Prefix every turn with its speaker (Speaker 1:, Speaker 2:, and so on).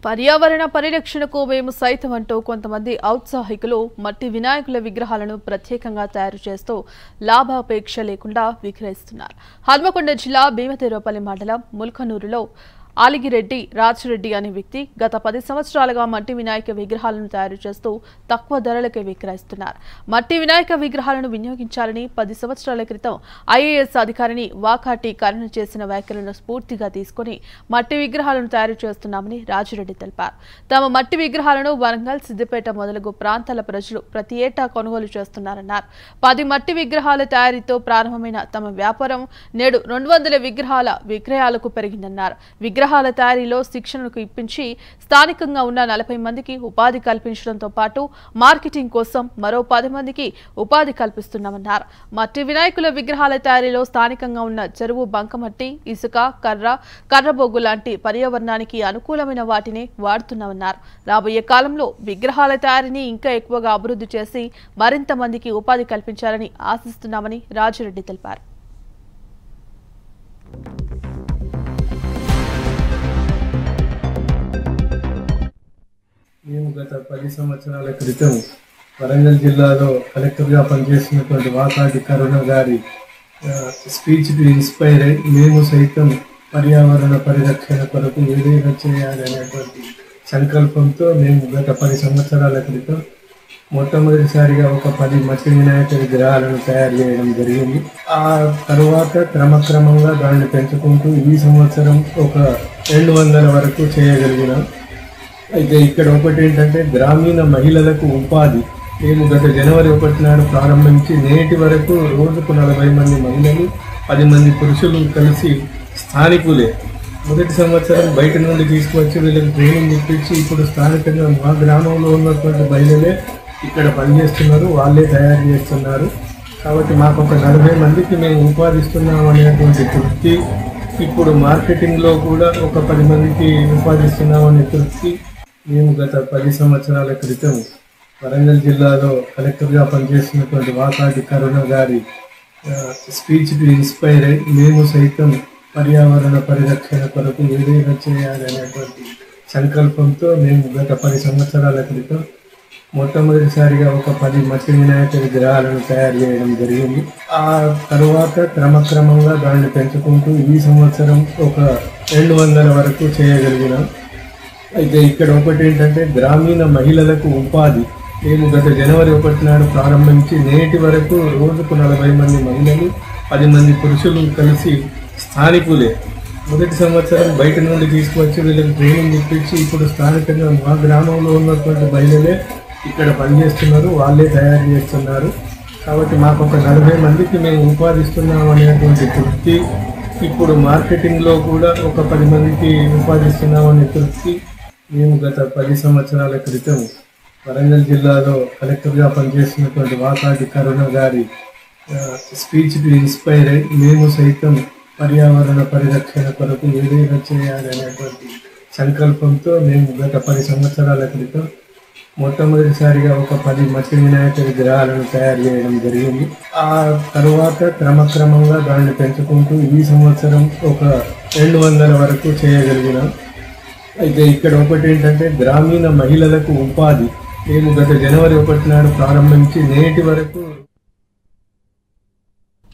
Speaker 1: పర్యావరణ పరిరక్షణకు మేము సైతం అంటూ కొంతమంది ఔత్సాహికులు మట్టి వినాయకుల విగ్రహాలను ప్రత్యేకంగా తయారు చేస్తూ లాభాపేక్ష లేకుండా విక్రయిస్తున్నారు హన్మకొండ జిల్లా భీమతిరుపల్లి మండలం ముల్కనూరులో ఆలిగిరెడ్డి రాజిరెడ్డి అనే వ్యక్తి గత పది సంవత్సరాలుగా మట్టి వినాయక విగ్రహాలను తయారు చేస్తూ తక్కువ ధరలకే విక్రయిస్తున్నారు మట్టి వినాయక విగ్రహాలను వినియోగించాలని పది సంవత్సరాల క్రితం ఐఏఎస్ అధికారిని వాకాటి కరుణ చేసిన వ్యాఖ్యలను స్ఫూర్తిగా తీసుకుని మట్టి విగ్రహాలను తయారు చేస్తున్నామని రాజిరెడ్డి తెలిపారు తమ మట్టి విగ్రహాలను వరంగల్ సిద్దిపేట మొదలగు ప్రాంతాల ప్రజలు ప్రతి ఏటా కొనుగోలు చేస్తున్నారన్నారు పది మట్టి విగ్రహాల తయారీతో ప్రారంభమైన తమ వ్యాపారం నేడు రెండు వందల విగ్రహాల విక్రయాలకు పెరిగిందన్నారు విగ్రహాల తయారీలో శిక్షణకు ఇప్పించి స్థానికంగా ఉన్న నలభై మందికి ఉపాధి కల్పించడంతో పాటు మార్కెటింగ్ కోసం మరో పది మందికి ఉపాధి కల్పిస్తున్నామన్నారు మట్టి వినాయకుల విగ్రహాల తయారీలో స్థానికంగా ఉన్న చెరువు బంకమట్టి ఇసుక కర్ర కర్రబొగ్గు లాంటి పర్యావరణానికి అనుకూలమైన వాటిని వాడుతున్నామన్నారు రాబోయే కాలంలో విగ్రహాల తయారీని ఇంకా ఎక్కువగా అభివృద్ధి చేసి మరింత మందికి ఉపాధి కల్పించాలని ఆశిస్తున్నామని రాజిరెడ్డి తెలిపారు
Speaker 2: మేము గత పది సంవత్సరాల క్రితం వరంగల్ జిల్లాలో కలెక్టర్గా పనిచేస్తున్నటువంటి వాకాటి కరుణ గారి ఆ, స్పీచ్కి ఇన్స్పైర్ అయి మేము సైతం పర్యావరణ పరిరక్షణ కొరకు ఏదైనా చేయాలి అనేటువంటి సంకల్పంతో మేము గత పది సంవత్సరాల క్రితం మొట్టమొదటిసారిగా ఒక పది మట్టి వినాయక విగ్రహాలను తయారు చేయడం జరిగింది ఆ తరువాత క్రమక్రమంగా దాన్ని పెంచుకుంటూ ఈ సంవత్సరం ఒక రెండు వందల వరకు చేయగలిగినాం అయితే ఇక్కడ ఒకటి ఏంటంటే గ్రామీణ మహిళలకు ఉపాధి మేము గత జనవరి ఒకటి నాడు ప్రారంభించి నేటి వరకు రోజుకు నలభై మంది మహిళలు పది మంది పురుషులు కలిసి స్థానికులే మొదటి సంవత్సరం బయట నుండి తీసుకువచ్చి వీళ్ళకి ట్రైనింగ్ ఇప్పించి ఇప్పుడు స్థానికంగా మా గ్రామంలో ఉన్నటువంటి మహిళలే ఇక్కడ పనిచేస్తున్నారు వాళ్ళే తయారు చేస్తున్నారు కాబట్టి మాకు ఒక నలభై మందికి మేము ఉపాధిస్తున్నాం అనేటువంటి తృప్తి ఇప్పుడు మార్కెటింగ్లో కూడా ఒక పది మందికి ఉపాధిస్తున్నాం అనే తృప్తి మేము గత పది సంవత్సరాల క్రితం వరంగల్ జిల్లాలో కలెక్టర్గా పనిచేస్తున్నటువంటి వాకాటి కరుణ గారి ఆ, స్పీచ్కి ఇన్స్పైర్ అయి మేము సైతం పర్యావరణ పరిరక్షణ కొరకు ఏదైనా చేయాలి అనేటువంటి సంకల్పంతో మేము గత పది సంవత్సరాల క్రితం మొట్టమొదటిసారిగా ఒక పది మట్టి వినాయక విగ్రహాలను తయారు చేయడం జరిగింది ఆ తరువాత క్రమక్రమంగా దాన్ని పెంచుకుంటూ ఈ సంవత్సరం ఒక రెండు వందల వరకు చేయగలిగినాం అయితే ఇక్కడ ఒకటి ఏంటంటే గ్రామీణ మహిళలకు ఉపాధి మేము గత జనవరి ఒకటి నాడు ప్రారంభించి నేటి వరకు రోజుకు నలభై మంది మహిళలు పది మంది పురుషులు కలిసి స్థానికులే మొదటి సంవత్సరం బయట నుండి తీసుకువచ్చి వీళ్ళకి ట్రైనింగ్ ఇప్పించి ఇప్పుడు స్థానికంగా మా గ్రామంలో ఉన్నటువంటి మహిళలే ఇక్కడ పనిచేస్తున్నారు వాళ్ళే తయారు చేస్తున్నారు కాబట్టి మాకు ఒక నలభై మందికి మేము ఉపాధిస్తున్నాం అనేటువంటి తృప్తి ఇప్పుడు మార్కెటింగ్లో కూడా ఒక పది మందికి ఉపాధిస్తున్నాం అనే తృప్తి మేము గత పది సంవత్సరాల క్రితం వరంగల్ జిల్లాలో కలెక్టర్గా పనిచేస్తున్నటువంటి వాకాటి కరుణ గారి ఆ, స్పీచ్కి ఇన్స్పైర్ అయి మేము సైతం పర్యావరణ పరిరక్షణ కొరకు ఏదైనా చేయాలి అనేటువంటి సంకల్పంతో మేము గత పది సంవత్సరాల క్రితం మొట్టమొదటిసారిగా ఒక పది మట్టి వినాయక విగ్రహాలను తయారు చేయడం జరిగింది ఆ తరువాత క్రమక్రమంగా దాన్ని పెంచుకుంటూ ఈ సంవత్సరం ఒక రెండు వందల వరకు చేయగలిగినాం అయితే ఇక్కడ ఒకటి ఏంటంటే గ్రామీణ మహిళలకు ఉపాధి మేము గత జనవరి ఒకటి నాడు ప్రారంభించి నేటి వరకు